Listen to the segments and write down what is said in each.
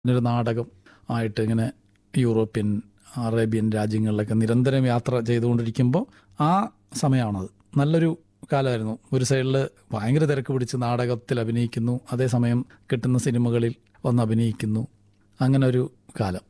ഒരു നാടകം ആയിട്ട് ഇങ്ങനെ യൂറോപ്യൻ അറേബ്യൻ രാജ്യങ്ങളിലൊക്കെ നിരന്തരം യാത്ര ചെയ്തുകൊണ്ടിരിക്കുമ്പോൾ ആ സമയമാണത് നല്ലൊരു കാലമായിരുന്നു ഒരു സൈഡിൽ ഭയങ്കര തിരക്ക് പിടിച്ച് നാടകത്തിൽ അഭിനയിക്കുന്നു അതേസമയം കിട്ടുന്ന സിനിമകളിൽ വന്ന് അഭിനയിക്കുന്നു അങ്ങനെ ഒരു കാലം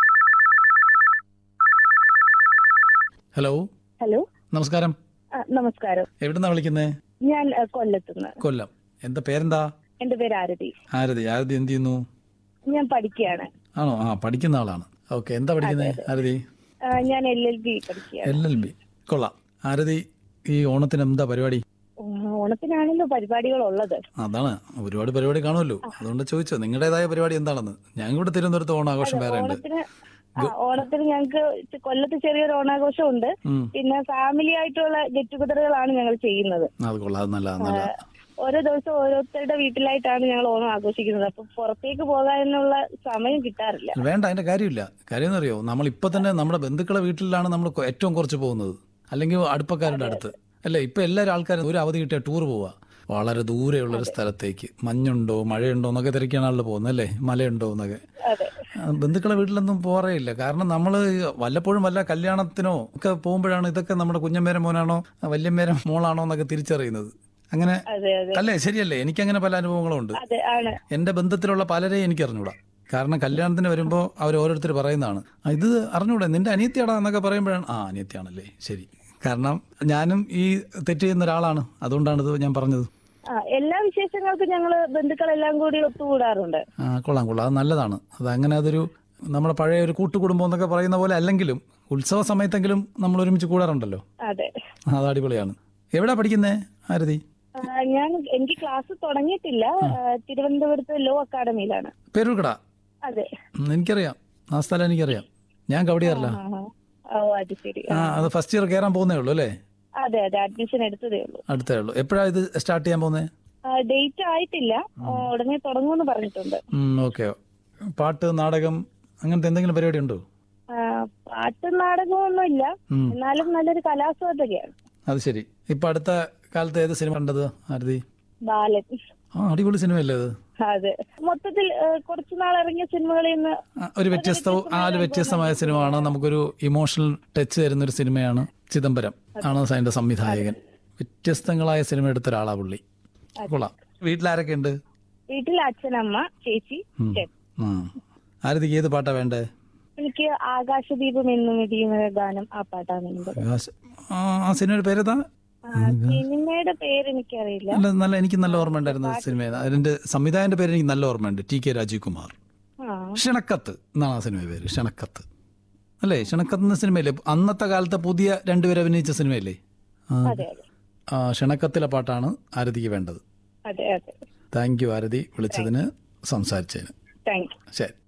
ഹലോ ഹലോ നമസ്കാരം ആ, നമസ്കാരം എവിടുന്നാ വിളിക്കുന്നേ ഞാൻ ആ, കൊല്ലത്തുനിന്ന് കൊല്ലം എന്താ പേരെന്താ എന്റെ പേര് ആരതി ആരതി ആരതി എന്ത് ചെയ്യുന്നു ഞാൻ പഠിക്കുകയാണ് ആണോ ആ പഠിക്കുന്ന ആളാണ് ഓക്കെ എന്താ പഠിക്കുന്നത് ആരതി ആ, ഞാൻ എൽ എൽ ബി പഠിക്കുകയാണ് എൽ എൽ ബി കൊള്ളാം ആരതി ഈ ഓണത്തിന് എന്താ പരിപാടി ആ, ഓണത്തിനാണല്ലോ പരിപാടികൾ ഉള്ളത് അതാണ് ഒരുപാട് പരിപാടി കാണുമല്ലോ അതുകൊണ്ട് ചോദിച്ചോ നിങ്ങളുടേതായ പരിപാടി എന്താണെന്ന് ഞങ്ങൾ ഇവിടെ തിരുവനന്തപുരത്ത് ഓണാഘോഷം വേറെ ഉണ്ട് ഓണത്തിന് ആ, ഓണത്തിന് ഞങ്ങൾക്ക് ചെ- കൊല്ലത്ത് ചെറിയൊരു ഓണാഘോഷം ഉണ്ട് ഉം. പിന്നെ ഫാമിലി ആയിട്ടുള്ള ഗെറ്റ് ടുഗദറുകളാണ് ഞങ്ങൾ ചെയ്യുന്നത് അത് കൊള്ളാം അത് നല്ല നല്ല ഓരോ ദിവസം ഓരോരുത്തരുടെ വീട്ടിലായിട്ടാണ് ഞങ്ങൾ ഓണം ആഘോഷിക്കുന്നത് അപ്പൊ പുറത്തേക്ക് പോകാനുള്ള സമയം കിട്ടാറില്ല വേണ്ട അതിന്റെ കാര്യമില്ല കാര്യം എന്നറിയോ നമ്മൾ ഇപ്പൊ തന്നെ നമ്മുടെ ബന്ധുക്കളെ വീട്ടിലാണ് നമ്മൾ കൊ- ഏറ്റവും കുറച്ച് പോകുന്നത് അല്ലെങ്കിൽ അടുപ്പക്കാരുടെ അടുത്ത് അല്ലേ ഇപ്പൊ എല്ലാവരും ആൾക്കാരും ഒരു അവധി കിട്ടിയ ടൂർ പോവാ വളരെ ദൂരെയുള്ള ഒരു സ്ഥലത്തേക്ക് മഞ്ഞുണ്ടോ മഴയുണ്ടോ എന്നൊക്കെ തിരക്കിയാണല്ലോ പോകുന്നത് അല്ലേ മലയുണ്ടോ എന്നൊക്കെ അതെ ആ, ബന്ധുക്കളെ വീട്ടിലൊന്നും പോറേ ഇല്ല കാരണം നമ്മൾ വല്ലപ്പോഴും വല്ല കല്യാണത്തിനോ ഒക്കെ പോകുമ്പോഴാണ് ഇതൊക്കെ നമ്മുടെ കുഞ്ഞമ്മേരെ മോനാണോ വല്യമ്മേരെ മോളാണോ എന്നൊക്കെ തിരിച്ചറിയുന്നത് അങ്ങനെ അതെ അതെ അല്ലേ ശരിയല്ലേ എനിക്കങ്ങനെ പല അനുഭവങ്ങളും ഉണ്ട് അതെ ആണ് എന്റെ ബന്ധത്തിലുള്ള പലരെയും എനിക്ക് അറിഞ്ഞൂടാ കാരണം കല്യാണത്തിന് വരുമ്പോൾ അവർ ഓരോരുത്തർ പറയുന്നതാണ് "ആ, ഇത് അറിഞ്ഞൂടെ നിന്റെ അനിയത്തിയാടാ എന്നൊക്കെ പറയുമ്പോഴാണ് ആ അനിയത്തിയാണല്ലേ ശരി കാരണം ഞാനും ഈ തെറ്റ് ചെയ്യുന്ന ഒരാളാണ് അതുകൊണ്ടാണ് ഇത് ഞാൻ പറഞ്ഞത് ആ എല്ലാ വിശേഷങ്ങൾക്കും ഞങ്ങള് ബന്ധുക്കളെല്ലാം കൂടി ഒത്തുകൂടാറുണ്ട് ആ കൊള്ളാം കൊള്ളാം അത് നല്ലതാണ് അത് അങ്ങനെ അതൊരു നമ്മുടെ പഴയ ഒരു കൂട്ടുകുടുംബം എന്നൊക്കെ പറയുന്ന പോലെ അല്ലെങ്കിലും ഉത്സവ സമയത്തെങ്കിലും നമ്മൾ ഒരുമിച്ച് കൂടാറുണ്ടല്ലോ അതെ അത് അടിപൊളിയാണ് എവിടാ പഠിക്കുന്നേ ആരതി ആ, ഞാൻ എനിക്ക് ക്ലാസ് തുടങ്ങിയിട്ടില്ല ആ, തിരുവനന്തപുരത്ത് ലോ അക്കാഡമിയിലാണ് പേരൂർക്കട അതെ ഉം, എനിക്കറിയാം ആ സ്ഥലം എനിക്കറിയാം ഞാൻ കവടിയാറില്ല ആ, ആ. ഓ അത് ശരി ആ അത് ഫസ്റ്റ് ഇയർ കയറാൻ പോകുന്നേ ഉള്ളൂ അല്ലേ അതെ അതെ അഡ്മിഷൻ എടുത്തതേ ഉള്ളൂ അടുത്തേ ഉള്ളൂ എപ്പോഴാണ് ഇത് സ്റ്റാർട്ട് ചെയ്യാൻ പോകുന്നത് ഡേറ്റ് ആയിട്ടില്ല ആ, ഉടനെ തുടങ്ങുമെന്ന് പറഞ്ഞിട്ടുണ്ട് ഓക്കെ പാട്ട് നാടകം അങ്ങനത്തെ എന്തെങ്കിലും പരിപാടി ഉണ്ടോ ആ, പാട്ടും നാടകമൊന്നും ഇല്ല ഉം. എന്നാലും നല്ലൊരു കലാസ്വാദകയാണ് അത് ശരി ഇപ്പൊ അടുത്ത കാലത്ത് ഏത് സിനിമ കണ്ടത് ആരതി ബാലൻ ആ അടിപൊളി സിനിമയല്ലേ അത് അതെ മൊത്തത്തിൽ ആ, കുറച്ചു നാൾ ഇറങ്ങിയ സിനിമകളിൽ നിന്ന് ആ, ഒരു വ്യത്യസ്തവും ആ ഒരു വ്യത്യസ്തമായ സിനിമയാണ് നമുക്കൊരു ഇമോഷണൽ ടച്ച് തരുന്ന ഒരു സിനിമയാണ് ചിദംബരം ആണ് അതിന്റെ സംവിധായകൻ വ്യത്യസ്തങ്ങളായ സിനിമ എടുത്ത ഒരാളാ പുള്ളി കൊള്ളാം വീട്ടിലാരൊക്കെ ഉണ്ട് വീട്ടിൽ അച്ഛനമ്മ ചേച്ചി ചേട്ടൻ ആ ആരതിക്ക് ഏത് പാട്ടാ വേണ്ടേ എനിക്ക് ആകാശദീപം എന്നും ഇടിയുന്ന ഗാനം ആ പാട്ടാണ് എന്റെ ആകാശ- ആ ആ സിനിമയുടെ പേരേതാ ആ, സിനിമയുടെ പേര് എനിക്കറിയില്ല നല്ല നല്ല എനിക്ക് നല്ല ഓർമ്മ ഉണ്ടായിരുന്ന സിനിമ അതിന്റെ സംവിധായകന്റെ പേര് എനിക്ക് നല്ല ഓർമ്മയുണ്ട് ടി കെ രാജീവ് കുമാർ ആ ക്ഷണക്കത്ത് എന്നാണ് ആ സിനിമയുടെ പേര് ക്ഷണക്കത്ത് അല്ലേ ക്ഷണക്കത്ത് എന്ന സിനിമയില്ലേ അന്നത്തെ കാലത്തെ പുതിയ രണ്ടുപേർ അഭിനയിച്ച സിനിമയല്ലേ ആ, അതെ അതെ ആ, ക്ഷണക്കത്തിലെ പാട്ടാണ് ആരതിക്ക് വേണ്ടത് അതെ അതെ താങ്ക് യു ആരതി വിളിച്ചതിന് സംസാരിച്ചതിന് താങ്ക് യു ശരി